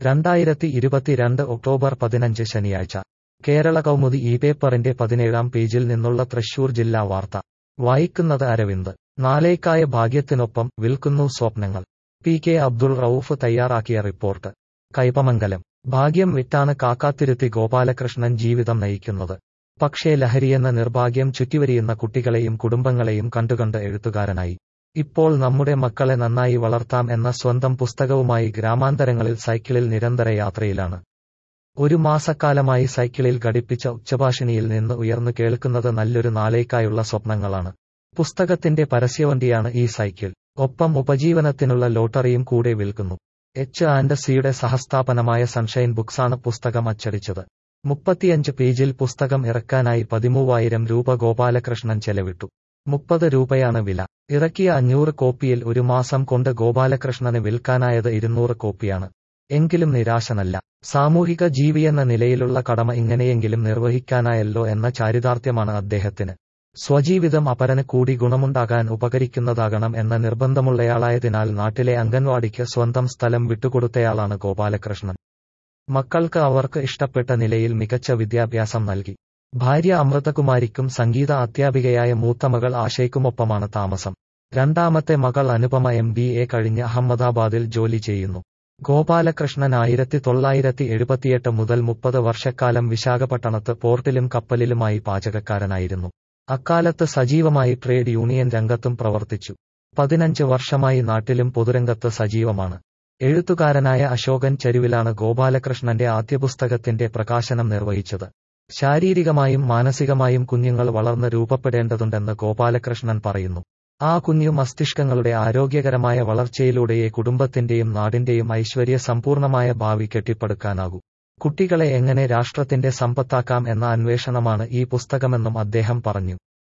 രണ്ടായിരത്തി ഇരുപത്തിരണ്ട് ഒക്ടോബർ പതിനഞ്ച് ശനിയാഴ്ച കേരള കൗമുദി ഈ പേപ്പറിന്റെ പതിനേഴാം പേജിൽ നിന്നുള്ള തൃശൂർ ജില്ലാ വാർത്ത വായിക്കുന്നത് അരവിന്ദ് നാലേക്കായ ഭാഗ്യത്തിനൊപ്പം വിൽക്കുന്നു സ്വപ്നങ്ങൾ പി കെ അബ്ദുൾ റൌഫ് തയ്യാറാക്കിയ റിപ്പോർട്ട് കൈപ്പമംഗലം ഭാഗ്യം വിറ്റാണ് കാക്കാത്തിരുത്തി ഗോപാലകൃഷ്ണൻ ജീവിതം നയിക്കുന്നത് പക്ഷേ ലഹരിയെന്ന നിർഭാഗ്യം ചുറ്റിവരിയുന്ന കുട്ടികളെയും കുടുംബങ്ങളെയും കണ്ടുകണ്ട് എഴുത്തുകാരനായി ഇപ്പോൾ നമ്മുടെ മക്കളെ നന്നായി വളർത്താം എന്ന സ്വന്തം പുസ്തകവുമായി ഗ്രാമാന്തരങ്ങളിൽ സൈക്കിളിൽ നിരന്തര യാത്രയിലാണ് ഒരു മാസക്കാലമായി സൈക്കിളിൽ ഘടിപ്പിച്ച ഉച്ചഭാഷിണിയിൽ നിന്ന് ഉയർന്നു കേൾക്കുന്നത് നല്ലൊരു നാളേക്കായുള്ള സ്വപ്നങ്ങളാണ് പുസ്തകത്തിന്റെ പരസ്യവണ്ടിയാണ് ഈ സൈക്കിൾ ഒപ്പം ഉപജീവനത്തിനുള്ള ലോട്ടറിയും കൂടെ വിൽക്കുന്നു എച്ച് ആൻഡ് സിയുടെ സഹസ്ഥാപനമായ സൺഷൈൻ ബുക്സാണ് പുസ്തകം അച്ചടിച്ചത് മുപ്പത്തിയഞ്ച് പേജിൽ പുസ്തകം ഇറക്കാനായി പതിമൂവായിരം രൂപ ഗോപാലകൃഷ്ണൻ ചെലവിട്ടു മുപ്പത് രൂപയാണ് വില ഇറക്കിയ അഞ്ഞൂറ് കോപ്പിയിൽ ഒരു മാസം കൊണ്ട് ഗോപാലകൃഷ്ണന് വിൽക്കാനായത് ഇരുന്നൂറ് കോപ്പിയാണ് എങ്കിലും നിരാശനല്ല സാമൂഹിക ജീവിയെന്ന നിലയിലുള്ള കടമ ഇങ്ങനെയെങ്കിലും നിർവഹിക്കാനായല്ലോ എന്ന ചാരിതാർത്ഥ്യമാണ് അദ്ദേഹത്തിന് സ്വജീവിതം അപരന് കൂടി ഗുണമുണ്ടാകാൻ ഉപകരിക്കുന്നതാകണം എന്ന നിർബന്ധമുള്ളയാളായതിനാൽ നാട്ടിലെ അംഗൻവാടിക്ക് സ്വന്തം സ്ഥലം വിട്ടുകൊടുത്തയാളാണ് ഗോപാലകൃഷ്ണൻ മക്കൾക്ക് അവർക്ക് ഇഷ്ടപ്പെട്ട നിലയിൽ മികച്ച വിദ്യാഭ്യാസം നൽകി ഭാര്യ അമൃതകുമാരിക്കും സംഗീത അധ്യാപികയായ മൂത്തമകൾ ആശയ്ക്കുമൊപ്പമാണ് താമസം രണ്ടാമത്തെ മകൾ അനുപമ എം ബി എ കഴിഞ്ഞ് അഹമ്മദാബാദിൽ ജോലി ചെയ്യുന്നു ഗോപാലകൃഷ്ണൻ ആയിരത്തി തൊള്ളായിരത്തി എഴുപത്തിയെട്ട് മുതൽ മുപ്പത് വർഷക്കാലം വിശാഖപട്ടണത്ത് പോർട്ടിലും കപ്പലിലുമായി പാചകക്കാരനായിരുന്നു അക്കാലത്ത് സജീവമായി ട്രേഡ് യൂണിയൻ രംഗത്തും പ്രവർത്തിച്ചു പതിനഞ്ച് വർഷമായി നാട്ടിലും പൊതുരംഗത്ത് സജീവമാണ് എഴുത്തുകാരനായ അശോകൻ ചെരുവിലാണ് ഗോപാലകൃഷ്ണന്റെ ആദ്യ പുസ്തകത്തിന്റെ പ്രകാശനം നിർവഹിച്ചത് ശാരീരികമായും മാനസികമായും കുഞ്ഞുങ്ങൾ വളർന്ന് രൂപപ്പെടേണ്ടതുണ്ടെന്ന് ഗോപാലകൃഷ്ണൻ പറയുന്നു ആ കുഞ്ഞു മസ്തിഷ്കങ്ങളുടെ ആരോഗ്യകരമായ വളർച്ചയിലൂടെയേ കുടുംബത്തിന്റെയും നാടിന്റെയും ഐശ്വര്യ സമ്പൂർണമായ ഭാവി കെട്ടിപ്പടുക്കാനാകൂ കുട്ടികളെ എങ്ങനെ രാഷ്ട്രത്തിന്റെ സമ്പത്താക്കാം എന്ന അന്വേഷണമാണ് ഈ പുസ്തകമെന്നും അദ്ദേഹം പറഞ്ഞു